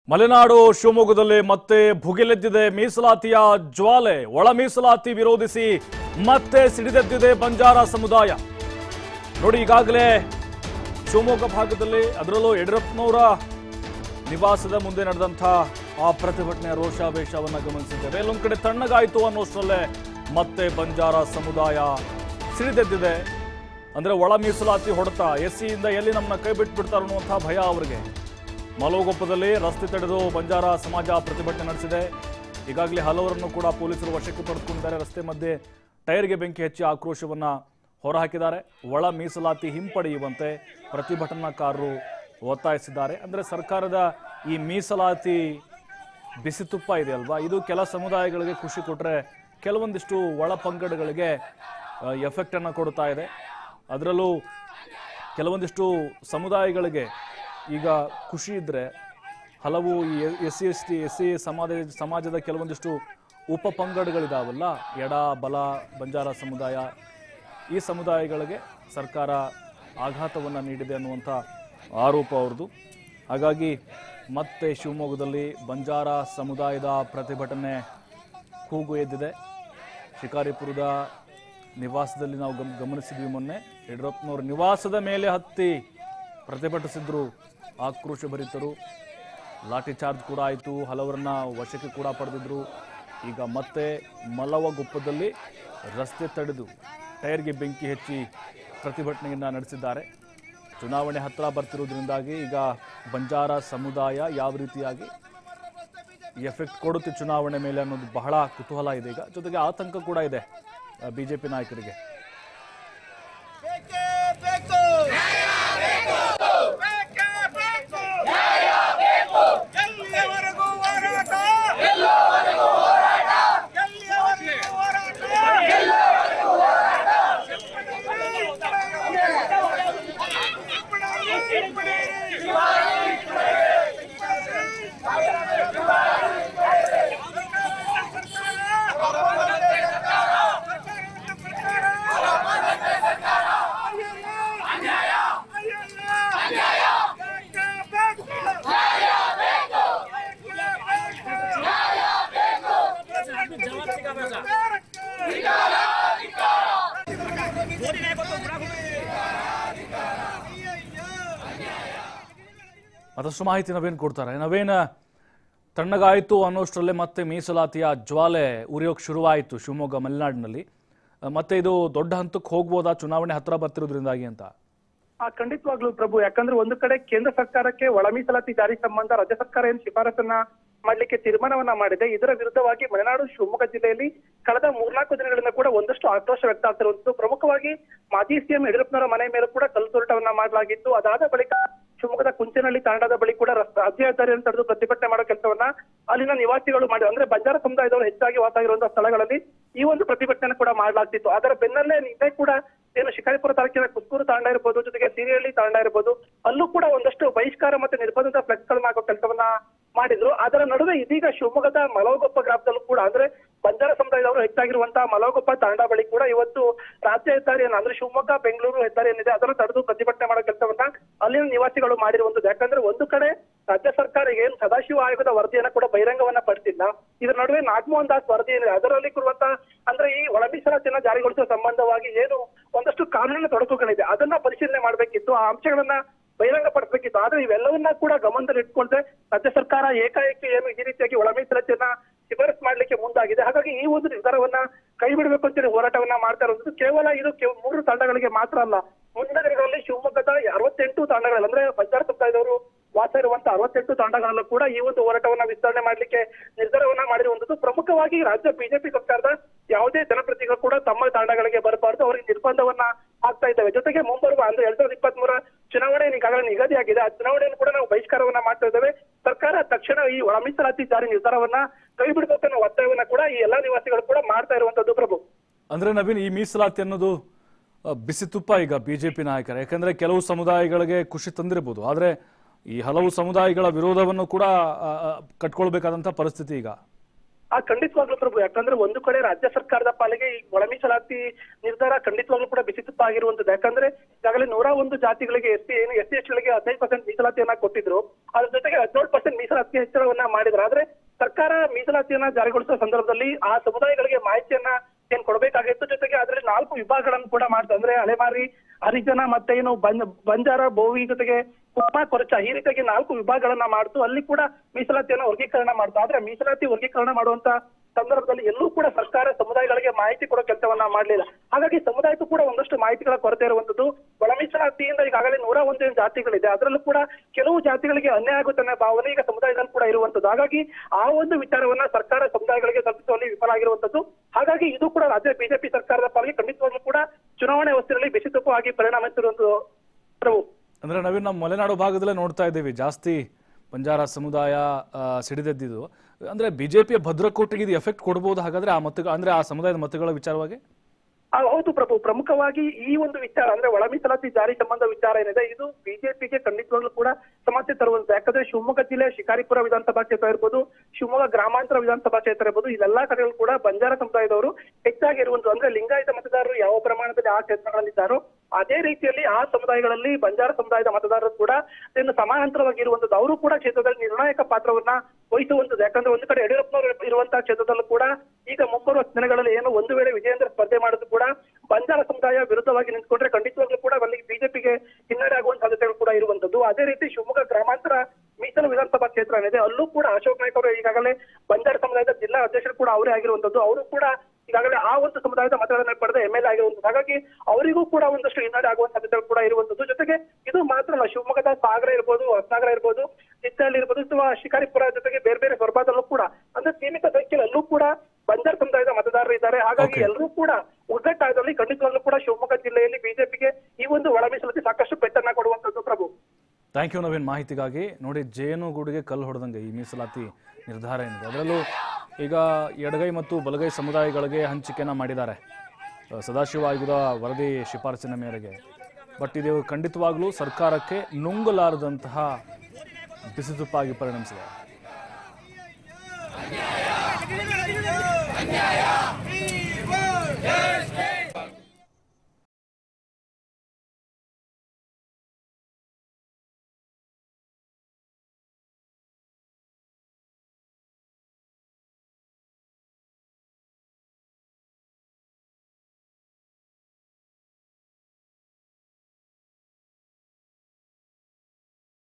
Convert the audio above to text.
ಮಲೆನಾಡು ಶಿವಮೊಗ್ಗದಲ್ಲಿ ಮತ್ತೆ ಭುಗಿಲೆದ್ದಿದೆ ಮೀಸಲಾತಿಯ ಜ್ವಾಲೆ ಒಳ ಮೀಸಲಾತಿ ವಿರೋಧಿಸಿ ಮತ್ತೆ ಸಿಡಿದೆದ್ದಿದೆ ಬಂಜಾರ ಸಮುದಾಯ ನೋಡಿ ಈಗಾಗಲೇ ಶಿವಮೊಗ್ಗ ಭಾಗದಲ್ಲಿ ಅದರಲ್ಲೂ ಯಡಿಯೂರಪ್ಪನವರ ನಿವಾಸದ ಮುಂದೆ ನಡೆದಂಥ ಆ ಪ್ರತಿಭಟನೆಯ ರೋಷಾವೇಶವನ್ನು ಗಮನಿಸಿದ್ದೇವೆ ಎಲ್ಲೊಂದು ಕಡೆ ತಣ್ಣಗಾಯಿತು ಅನ್ನೋಷ್ಟರಲ್ಲೇ ಮತ್ತೆ ಬಂಜಾರ ಸಮುದಾಯ ಸಿಡಿದೆದ್ದಿದೆ ಅಂದ್ರೆ ಒಳ ಮೀಸಲಾತಿ ಹೊಡೆತ ಎಸ್ ಸಿಯಿಂದ ಎಲ್ಲಿ ನಮ್ಮನ್ನ ಕೈ ಬಿಟ್ಬಿಡ್ತಾರೆ ಅನ್ನುವಂಥ ಭಯ ಅವರಿಗೆ ಮಲೋಗೊಪ್ಪದಲ್ಲಿ ರಸ್ತೆ ತಡೆದು ಬಂಜಾರ ಸಮಾಜ ಪ್ರತಿಭಟನೆ ನಡೆಸಿದೆ ಈಗಾಗಲೇ ಹಲವರನ್ನು ಕೂಡ ಪೊಲೀಸರು ವಶಕ್ಕೆ ಪಡೆದುಕೊಂಡಿದ್ದಾರೆ ರಸ್ತೆ ಮಧ್ಯೆ ಟೈರ್ಗೆ ಬೆಂಕಿ ಹಚ್ಚಿ ಆಕ್ರೋಶವನ್ನ ಹೊರಹಾಕಿದ್ದಾರೆ ಒಳ ಮೀಸಲಾತಿ ಹಿಂಪಡೆಯುವಂತೆ ಪ್ರತಿಭಟನಾಕಾರರು ಒತ್ತಾಯಿಸಿದ್ದಾರೆ ಅಂದ್ರೆ ಸರ್ಕಾರದ ಈ ಮೀಸಲಾತಿ ಬಿಸಿ ತುಪ್ಪ ಇದೆ ಅಲ್ವಾ ಇದು ಕೆಲ ಸಮುದಾಯಗಳಿಗೆ ಖುಷಿ ಕೊಟ್ಟರೆ ಕೆಲವೊಂದಿಷ್ಟು ಒಳ ಪಂಗಡಗಳಿಗೆ ಎಫೆಕ್ಟ್ ಅನ್ನು ಕೊಡ್ತಾ ಇದೆ ಅದರಲ್ಲೂ ಕೆಲವೊಂದಿಷ್ಟು ಸಮುದಾಯಗಳಿಗೆ ಈಗ ಖುಷಿ ಇದ್ದರೆ ಹಲವು S C S T S C ಸಮಾಜ ಸಮಾಜದ ಕೆಲವೊಂದಿಷ್ಟು ಉಪ ಪಂಗಡಗಳಿದಾವಲ್ಲ ಎಡ ಬಲ ಬಂಜಾರ ಸಮುದಾಯ ಈ ಸಮುದಾಯಗಳಿಗೆ ಸರ್ಕಾರ ಆಘಾತವನ್ನು ನೀಡಿದೆ ಅನ್ನುವಂಥ ಆರೋಪ ಅವ್ರದ್ದು ಹಾಗಾಗಿ ಮತ್ತೆ ಶಿವಮೊಗ್ಗದಲ್ಲಿ ಬಂಜಾರ ಸಮುದಾಯದ ಪ್ರತಿಭಟನೆ ಕೂಗು ಎದ್ದಿದೆ ಶಿಕಾರಿಪುರದ ನಿವಾಸದಲ್ಲಿ ನಾವು ಗಮ್ ಗಮನಿಸಿದ್ವಿ ಮೊನ್ನೆ ಯಡಿಯೂರಪ್ಪನವ್ರ ನಿವಾಸದ ಮೇಲೆ ಹತ್ತಿ ಪ್ರತಿಭಟಿಸಿದ್ರು ಆಕ್ರೋಶಭರಿತರು ಲಾಠಿ ಚಾರ್ಜ್ ಕೂಡ ಆಯಿತು ಹಲವರನ್ನ ವಶಕ್ಕೆ ಕೂಡ ಪಡೆದಿದ್ರು ಈಗ ಮತ್ತೆ ಮಲವಗುಪ್ಪದಲ್ಲಿ ರಸ್ತೆ ತಡೆದು ಟೈರ್ಗೆ ಬೆಂಕಿ ಹಚ್ಚಿ ಪ್ರತಿಭಟನೆಯನ್ನು ನಡೆಸಿದ್ದಾರೆ ಚುನಾವಣೆ ಹತ್ತಿರ ಬರ್ತಿರೋದ್ರಿಂದಾಗಿ ಈಗ ಬಂಜಾರ ಸಮುದಾಯ ಯಾವ ರೀತಿಯಾಗಿ ಎಫೆಕ್ಟ್ ಕೊಡುತ್ತೆ ಚುನಾವಣೆ ಮೇಲೆ ಅನ್ನೋದು ಬಹಳ ಕುತೂಹಲ ಇದೆ ಈಗ ಜೊತೆಗೆ ಆತಂಕ ಕೂಡ ಇದೆ ಬಿಜೆಪಿ ನಾಯಕರಿಗೆ ಬೇಕೇ ಬೇಕು ಬೇಕೇ ಬೇಕು ಎಲ್ಲಿಯವರೆಗೂ ಹೋರಾಟ ಎಲ್ಲಿಯವರೆಗೂ ಹೋರಾಟ ಮತ್ತಷ್ಟು ಮಾಹಿತಿ ನವೀನ್ ಕೊಡ್ತಾರೆ ನವೀನ್ ತಣ್ಣಗಾಯಿತು ಅನ್ನೋಷ್ಟರಲ್ಲೇ ಮತ್ತೆ ಮೀಸಲಾತಿಯ ಜ್ವಾಲೆ ಉರಿಯೋಕೆ ಶುರುವಾಯಿತು ಶಿವಮೊಗ್ಗ ಮಲೆನಾಡಿನಲ್ಲಿ ಅಹ್, ಮತ್ತೆ ಇದು ದೊಡ್ಡ ಹಂತಕ್ಕೆ ಹೋಗ್ಬೋದಾ ಚುನಾವಣೆ ಹತ್ರ ಬರ್ತಿರೋದ್ರಿಂದಾಗಿ ಅಂತ ಆ ಖಂಡಿತವಾಗ್ಲೂ ಪ್ರಭು ಯಾಕಂದ್ರೆ ಒಂದು ಕಡೆ ಕೇಂದ್ರ ಸರ್ಕಾರಕ್ಕೆ ಒಳ ಮೀಸಲಾತಿ ಜಾರಿ ಸಂಬಂಧ ರಾಜ್ಯ ಸರ್ಕಾರ ಏನು ಶಿಫಾರಸನ್ನ ಮಾಡ್ಲಿಕ್ಕೆ ತೀರ್ಮಾನವನ್ನ ಮಾಡಿದೆ ಇದರ ವಿರುದ್ಧವಾಗಿ ಮಲೆನಾಡು ಶಿವಮೊಗ್ಗ ಜಿಲ್ಲೆಯಲ್ಲಿ ಕಳೆದ ಮೂರ್ನಾಲ್ಕು ದಿನಗಳಿಂದ ಕೂಡ ಒಂದಷ್ಟು ಆಕ್ರೋಶ ವ್ಯಕ್ತ ಆಗ್ತಿರುವಂತದ್ದು ಪ್ರಮುಖವಾಗಿ ಮಾಜಿ ಸಿಎಂ ಯಡಿಯೂರಪ್ಪನವರ ಮನೆ ಮೇಲೆ ಕೂಡ ಕಲ್ತುರುಟವನ್ನ ಮಾಡಲಾಗಿತ್ತು ಅದಾದ ಬಳಿಕ ಶಿವಮೊಗ್ಗದ ಕುಂಚನಹಳ್ಳಿ ತಾಂಡಾದ ಬಳಿ ಕೂಡ ರಸ್ತೆ ರಾಜ್ಯ ಹೆದ್ದಾರಿಯನ್ನು ತಡೆದು ಪ್ರತಿಭಟನೆ ಮಾಡೋ ಕೆಲಸವನ್ನ ಅಲ್ಲಿನ ನಿವಾಸಿಗಳು ಮಾಡಿ ಅಂದ್ರೆ ಬಂಜಾರ ಸಮುದಾಯದವರು ಹೆಚ್ಚಾಗಿ ವಾಸ ಆಗಿರುವಂತಹ ಸ್ಥಳಗಳಲ್ಲಿ ಈ ಒಂದು ಪ್ರತಿಭಟನೆ ಕೂಡ ಮಾಡಲಾಗ್ತಿತ್ತು ಅದರ ಬೆನ್ನಲ್ಲೇ ನಿನ್ನೆ ಕೂಡ ಏನು ಶಿಕಾರಿಪುರ ತಾಲೂಕಿನ ಕುಸ್ಕೂರು ತಾಂಡ ಇರ್ಬೋದು ಜೊತೆಗೆ ಸಿರಿಹಳ್ಳಿ ತಾಂಡ ಇರ್ಬೋದು ಅಲ್ಲೂ ಕೂಡ ಒಂದಷ್ಟು ಬಹಿಷ್ಕಾರ ಮತ್ತೆ ನಿರ್ಬಂಧದ ಫ್ಲೆಕ್ಸ್ ಗಳನ್ನ ಹಾಕೋ ಕೆಲಸವನ್ನ ಮಾಡಿದ್ರು ಅದರ ನಡುವೆ ಇದೀಗ ಶಿವಮೊಗ್ಗದ ಮಲವಗೊಪ್ಪ ಗ್ರಾಮದಲ್ಲೂ ಕೂಡ ಅಂದ್ರೆ ಬಂಜಾರ ಸಮುದಾಯದವರು ಹೆಚ್ಚಾಗಿರುವಂತಹ ಮಲವಗೊಪ್ಪ ತಾಂಡ ಬಳಿ ಕೂಡ ಇವತ್ತು ರಾಜ್ಯ ಹೆದ್ದಾರಿಯನ್ನು ಅಂದ್ರೆ ಶಿವಮೊಗ್ಗ ಬೆಂಗಳೂರು ಹೆದ್ದಾರಿ ಏನಿದೆ ಅದನ್ನು ತಡೆದು ಪ್ರತಿಭಟನೆ ಮಾಡೋ ಕೆಲಸವನ್ನ ಅಲ್ಲಿನ ನಿವಾಸಿಗಳು ಮಾಡಿರುವಂತದ್ದು ಯಾಕಂದ್ರೆ ಒಂದು ಕಡೆ ರಾಜ್ಯ ಸರ್ಕಾರ ಏನು ಸದಾಶಿವ ಆಯೋಗದ ವರದಿಯನ್ನ ಕೂಡ ಬಹಿರಂಗವನ್ನ ಪಡಿಸಿಲ್ಲ ಇದರ ನಡುವೆ ನಾಗಮೋಹನ್ ದಾಸ್ ವರದಿ ಏನಿದೆ ಅದರಲ್ಲಿ ಕೊಡುವಂತ ಅಂದ್ರೆ ಈ ಒಳ ಮೀಸಲಾತಿಯನ್ನ ಜಾರಿಗೊಳಿಸುವ ಸಂಬಂಧವಾಗಿ ಏನು ಒಂದಷ್ಟು ಕಾನೂನಿನ ತೊಡಕುಗಳಿದೆ ಅದನ್ನ ಪರಿಶೀಲನೆ ಮಾಡಬೇಕಿತ್ತು ಆ ಅಂಶಗಳನ್ನ ಬಹಿರಂಗ ಪಡಿಸಬೇಕಿತ್ತು ಆದ್ರೆ ಇವೆಲ್ಲವನ್ನ ಕೂಡ ಗಮನದಲ್ಲಿ ಇಟ್ಕೊಂಡ್ರೆ ರಾಜ್ಯ ಸರ್ಕಾರ ಏಕಾಏಕಿ ಏನು ಈ ರೀತಿಯಾಗಿ ಒಳ ಮೀಸಲಾತಿಯನ್ನ ಶಿಫಾರಸ್ ಮಾಡ್ಲಿಕ್ಕೆ ಮುಂದಾಗಿದೆ ಹಾಗಾಗಿ ಈ ಒಂದು ನಿರ್ಧಾರವನ್ನ ಕೈ ಬಿಡಬೇಕು ಅಂತೇಳಿ ಹೋರಾಟವನ್ನ ಮಾಡ್ತಾ ಇರೋದು ಕೇವಲ ಇದು ಕೇವ್- ಮೂರು ತಂಡಗಳಿಗೆ ಮಾತ್ರ ಅಲ್ಲ ಮುಂದಿನ ದಿನಗಳಲ್ಲಿ ಶಿವಮೊಗ್ಗದ ಅರವತ್ತೆಂಟು ತಂಡಗಳಲ್ಲಿ ಅಂದ್ರೆ ಬಂಜಾರ ಸಮುದಾಯದವರು ವಾಸ ಇರುವಂತ ಅರವತ್ತೆಂಟು ತಾಂಡಗಳಲ್ಲೂ ಕೂಡ ಈ ಒಂದು ಹೋರಾಟವನ್ನ ವಿಸ್ತರಣೆ ಮಾಡ್ಲಿಕ್ಕೆ ನಿರ್ಧಾರವನ್ನ ಮಾಡಿರುವಂತದ್ದು ಪ್ರಮುಖವಾಗಿ ರಾಜ್ಯ ಬಿಜೆಪಿ ಸರ್ಕಾರದ ಯಾವುದೇ ಜನಪ್ರತಿನಿಧಿಗಳು ಕೂಡ ತಮ್ಮ ತಾಂಡಗಳಿಗೆ ಬರಬಾರದು ಅವರಿಗೆ ನಿರ್ಬಂಧವನ್ನ ಆಗ್ತಾ ಇದ್ದಾವೆ ಜೊತೆಗೆ ಮುಂಬರುವ ಅಂದ್ರೆ ಎರಡ್ ಸಾವಿರದ ಇಪ್ಪತ್ತ್ ಮೂರ ಚುನಾವಣೆ ಈಗಾಗಲೇ ನಿಗದಿಯಾಗಿದೆ ಆ ಚುನಾವಣೆಯನ್ನು ಕೂಡ ನಾವು ಬಹಿಷ್ಕಾರವನ್ನ ಮಾಡ್ತಾ ಇದ್ದೇವೆ ಸರ್ಕಾರ ತಕ್ಷಣ ಈ ಒಳ ಮೀಸಲಾತಿ ಜಾರಿ ನಿರ್ಧಾರವನ್ನ ಕೈ ಬಿಡಬೇಕನ್ನೋ ಒತ್ತಾಯವನ್ನ ಕೂಡ ಈ ಎಲ್ಲಾ ನಿವಾಸಿಗಳು ಕೂಡ ಮಾಡ್ತಾ ಇರುವಂತದ್ದು ಪ್ರಭು ಅಂದ್ರೆ ನವೀನ್ ಈ ಮೀಸಲಾತಿ ಅನ್ನೋದು ಅಹ್, ಬಿಸಿ ತುಪ್ಪ ಈಗ ಬಿಜೆಪಿ ನಾಯಕರ ಯಾಕಂದ್ರೆ ಕೆಲವು ಸಮುದಾಯಗಳಿಗೆ ಖುಷಿ ತಂದಿರಬಹುದು ಆದ್ರೆ ಈ ಹಲವು ಸಮುದಾಯಗಳ ವಿರೋಧವನ್ನು ಕೂಡ ಅಹ್, ಅಹ್, ಕಟ್ಕೊಳ್ಬೇಕಾದಂತ ಪರಿಸ್ಥಿತಿ ಈಗ ಆ ಖಂಡಿತವಾಗ್ಲೂ ಪ್ರಭು ಯಾಕಂದ್ರೆ ಒಂದು ಕಡೆ ರಾಜ್ಯ ಸರ್ಕಾರದ ಪಾಲಿಗೆ ಈ ಒಳ ಮೀಸಲಾತಿ ನಿರ್ಧಾರ ಖಂಡಿತವಾಗ್ಲೂ ಕೂಡ ಬಿಸಿ ತುಪ್ಪ ಆಗಿರುವಂತದ್ದು ಯಾಕಂದ್ರೆ ಈಗಾಗಲೇ ನೂರ ಒಂದು ಜಾತಿಗಳಿಗೆ ಎಸ್ ಸಿ ಏನು ಎಸ್ ಸಿ ಎಸ್ ಗಳಿಗೆ ಹದಿನೈದು ಪರ್ಸೆಂಟ್ ಮೀಸಲಾತಿಯನ್ನ ಕೊಟ್ಟಿದ್ರು ಅದ್ರ ಜೊತೆಗೆ ಹದಿನೇಳು ಪರ್ಸೆಂಟ್ ಮೀಸಲಾತಿ ಹೆಚ್ಚಳವನ್ನ ಮಾಡಿದ್ರು ಆದ್ರೆ ಸರ್ಕಾರ ಮೀಸಲಾತಿಯನ್ನ ಜಾರಿಗೊಳಿಸುವ ಸಂದರ್ಭದಲ್ಲಿ ಆ ಸಮುದಾಯಗಳಿಗೆ ಮಾಹಿತಿಯನ್ನ ಏನ್ ಕೊಡಬೇಕಾಗಿತ್ತು ಜೊತೆಗೆ ಅದರಲ್ಲಿ ನಾಲ್ಕು ವಿಭಾಗಗಳನ್ನು ಕೂಡ ಮಾಡ್ತಾರೆ ಅಂದ್ರೆ ಅಲೆಮಾರಿ ಹರಿಜನ ಮತ್ತೆ ಏನು ಬಂಜ ಬಂಜಾರ ಬೋವಿ ಜೊತೆಗೆ ಕುಪ್ಪ ಕೊರಚ ಈ ರೀತಿಯಾಗಿ ನಾಲ್ಕು ವಿಭಾಗಗಳನ್ನ ಮಾಡ್ತು ಅಲ್ಲಿ ಕೂಡ ಮೀಸಲಾತಿಯನ್ನ ವರ್ಗೀಕರಣ ಮಾಡ್ತು ಆದ್ರೆ ಮೀಸಲಾತಿ ವರ್ಗೀಕರಣ ಮಾಡುವಂತ ಸಂದರ್ಭದಲ್ಲಿ ಎಲ್ಲೂ ಕೂಡ ಸರ್ಕಾರ ಸಮುದಾಯಗಳಿಗೆ ಮಾಹಿತಿ ಕೊಡೋ ಕೆಲಸವನ್ನ ಮಾಡ್ಲಿಲ್ಲ ಹಾಗಾಗಿ ಸಮುದಾಯಕ್ಕೂ ಕೂಡ ಒಂದಷ್ಟು ಮಾಹಿತಿಗಳ ಕೊರತೆ ಇರುವಂತದ್ದು ಒಳ ಮೀಸಲಾತಿಯಿಂದ ಈಗಾಗಲೇ ನೂರ ಒಂದು ಜಾತಿಗಳಿದೆ ಅದರಲ್ಲೂ ಕೂಡ ಕೆಲವು ಜಾತಿಗಳಿಗೆ ಅನ್ಯಾಯ ಆಗುತ್ತೆ ಅನ್ನೋ ಭಾವನೆ ಈಗ ಸಮುದಾಯದಲ್ಲಿ ಕೂಡ ಇರುವಂತದ್ದು ಹಾಗಾಗಿ ಆ ಒಂದು ವಿಚಾರವನ್ನ ಸರ್ಕಾರ ಸಮುದಾಯಗಳಿಗೆ ತಲುಪಿಸುವಲ್ಲಿ ವಿಫಲ ಆಗಿರುವಂತದ್ದು ಹಾಗಾಗಿ ಇದು ಕೂಡ ರಾಜ್ಯ ಬಿಜೆಪಿ ಸರ್ಕಾರದ ಪಾಲಿಗೆ ಖಂಡಿತವಾಗ್ಲೂ ಕೂಡ ಚುನಾವಣೆ ಹೊಸ್ತಿನಲ್ಲಿ ಬಿಸಿ ತುಪ್ಪವಾಗಿ ಪರಿಣಾಮ ಬೀರುವಂತದ್ದು ಪ್ರಭು ಅಂದ್ರೆ ನವೀನ್ ನಮ್ಮ ಮಲೆನಾಡು ಭಾಗದಲ್ಲೇ ನೋಡ್ತಾ ಇದ್ದೀವಿ ಜಾಸ್ತಿ ಬಂಜಾರ ಸಮುದಾಯ ಆ, ಸಿಡಿದೆದ್ದಿದ್ದು ಅಂದ್ರೆ ಬಿಜೆಪಿಯ ಭದ್ರಕೋಟೆಗೆ ಇದು ಎಫೆಕ್ಟ್ ಕೊಡ್ಬೋದು ಹಾಗಾದ್ರೆ ಆ ಮತಗಳ ಅಂದ್ರೆ ಆ ಸಮುದಾಯದ ಮತಗಳ ವಿಚಾರವಾಗಿ ಆ, ಹೌದು ಪ್ರಭು ಪ್ರಮುಖವಾಗಿ ಈ ಒಂದು ವಿಚಾರ ಅಂದ್ರೆ ಒಳ ಮೀಸಲಾತಿ ಜಾರಿ ಸಂಬಂಧ ವಿಚಾರ ಏನಿದೆ ಇದು ಬಿಜೆಪಿಗೆ ಖಂಡಿತವಾಗ್ಲೂ ಕೂಡ ಸಮಸ್ಯೆ ತರುವಂತೆ ಯಾಕಂದ್ರೆ ಶಿವಮೊಗ್ಗ ಜಿಲ್ಲೆ ಶಿಕಾರಿಪುರ ವಿಧಾನಸಭಾ ಕ್ಷೇತ್ರ ಇರ್ಬೋದು ಶಿವಮೊಗ್ಗ ಗ್ರಾಮಾಂತರ ವಿಧಾನಸಭಾ ಕ್ಷೇತ್ರ ಇರ್ಬೋದು ಇಲ್ಲೆಲ್ಲಾ ಕಡೆಗಳು ಕೂಡ ಬಂಜಾರ ಸಮುದಾಯದವರು ಹೆಚ್ಚಾಗಿ ಇರುವಂತ ಅಂದ್ರೆ ಲಿಂಗಾಯತ ಮತದಾರರು ಯಾವ ಪ್ರಮಾಣದಲ್ಲಿ ಆ ಕ್ಷೇತ್ರಗಳಲ್ಲಿದ್ದಾರೋ ಅದೇ ರೀತಿಯಲ್ಲಿ ಆ ಸಮುದಾಯಗಳಲ್ಲಿ ಬಂಜಾರ ಸಮುದಾಯದ ಮತದಾರರು ಕೂಡ ಇನ್ನು ಸಮಾನಾಂತರವಾಗಿ ಇರುವಂತದ್ದು ಅವರು ಕೂಡ ಕ್ಷೇತ್ರದಲ್ಲಿ ನಿರ್ಣಾಯಕ ಪಾತ್ರವನ್ನ ವಹಿಸುವಂತದ್ದು ಯಾಕಂದ್ರೆ ಒಂದು ಕಡೆ ಯಡಿಯೂರಪ್ಪನವರು ಇರುವಂತಹ ಕ್ಷೇತ್ರದಲ್ಲೂ ಕೂಡ ಈಗ ಮುಂಬರುವ ದಿನಗಳಲ್ಲಿ ಏನು ಒಂದು ವೇಳೆ ವಿಜಯೇಂದ್ರ ಸ್ಪರ್ಧೆ ಮಾಡಿದ್ರು ಕೂಡ ಬಂಜಾರ ಸಮುದಾಯ ವಿರುದ್ಧವಾಗಿ ನಿಂತ್ಕೊಂಡ್ರೆ ಖಂಡಿತವಾಗ್ಲೂ ಕೂಡ ಅಲ್ಲಿ ಬಿಜೆಪಿಗೆ ಹಿನ್ನಡೆ ಆಗುವಂತ ಸಾಧ್ಯತೆಗಳು ಕೂಡ ಇರುವಂತದ್ದು ಅದೇ ರೀತಿ ಶಿವಮೊಗ್ಗ ಗ್ರಾಮಾಂತರ ಮೀಸಲು ವಿಧಾನಸಭಾ ಕ್ಷೇತ್ರ ಏನಿದೆ ಅಲ್ಲೂ ಕೂಡ ಅಶೋಕ್ ನಾಯ್ಕ ಅವರು ಈಗಾಗಲೇ ಬಂಜಾರ ಸಮುದಾಯದ ಜಿಲ್ಲಾ ಅಧ್ಯಕ್ಷರು ಕೂಡ ಅವರೇ ಆಗಿರುವಂತದ್ದು ಅವರು ಕೂಡ ಈಗಾಗಲೇ ಆ ಒಂದು ಸಮುದಾಯದ ಮತಗಳನ್ನ ಪಡೆದ ಎಂ ಎಲ್ ಆಗಿರುವಂತದ್ದು ಹಾಗಾಗಿ ಅವರಿಗೂ ಕೂಡ ಒಂದಷ್ಟು ಹಿನ್ನಡೆ ಆಗುವಂತ ಸಾಧ್ಯತೆಗಳು ಕೂಡ ಇರುವಂತದ್ದು ಜೊತೆಗೆ ಇದು ಮಾತ್ರ ಅಲ್ಲ ಶಿವಮೊಗ್ಗದ ಸಾಗರ ಇರ್ಬೋದು ಹೊಸನಗರ ಇರ್ಬೋದು ಚಿತ್ತಹಳ್ಳಿ ಇರ್ಬೋದು ಅಥವಾ ಶಿಕಾರಿಪುರ ಜೊತೆಗೆ ಬೇರೆ ಬೇರೆ ಹೊರಭಾಗದಲ್ಲೂ ಕೂಡ ಅಂದ್ರೆ ಸೀಮಿತ ಸಂಖ್ಯೆಯಲ್ಲಿ ಅಲ್ಲೂ ಕೂಡ ಬಂಜಾರ ಸಮುದಾಯದ ಮತದಾರರು ಇದ್ದಾರೆ ಹಾಗಾಗಿ Okay. ಎಲ್ಲರೂ ಕೂಡ ಒಗ್ಗಟ್ಟಾದಲ್ಲಿ ಖಂಡಿತವಾಗ್ಲೂ ಕೂಡ ಶಿವಮೊಗ್ಗ ಜಿಲ್ಲೆಯಲ್ಲಿ ಬಿಜೆಪಿಗೆ ಈ ಒಂದು ಒಳ ಮೀಸಲಾತಿ ಸಾಕಷ್ಟು ಪೆಟ್ಟನ್ನ ಕೊಡುವಂತದ್ದು ಪ್ರಭು ಥ್ಯಾಂಕ್ ಯು ನವೀನ್ ಮಾಹಿತಿಗಾಗಿ ನೋಡಿ ಜೇನುಗೂಡಿಗೆ ಕಲ್ಲು ಹೊಡೆದಂಗೆ ಈ ಮೀಸಲಾತಿ ನಿರ್ಧಾರ ಏನಿದೆ ಅದರಲ್ಲೂ ಈಗ ಎಡಗೈ ಮತ್ತು ಬಲಗೈ ಸಮುದಾಯಗಳಿಗೆ ಹಂಚಿಕೆನ ಮಾಡಿದ್ದಾರೆ ಅಹ್, ಸದಾಶಿವ ಆಯೋಗದ ವರದಿ ಶಿಫಾರಸಿನ ಮೇರೆಗೆ ಬಟ್ ಇದು ಖಂಡಿತವಾಗ್ಲೂ ಸರ್ಕಾರಕ್ಕೆ ನುಂಗಲಾರದಂತಹ ಬಿಸಿತುಪ್ಪಾಗಿ ಪರಿಣಮಿಸಿದೆ ಅನ್ಯಾಯ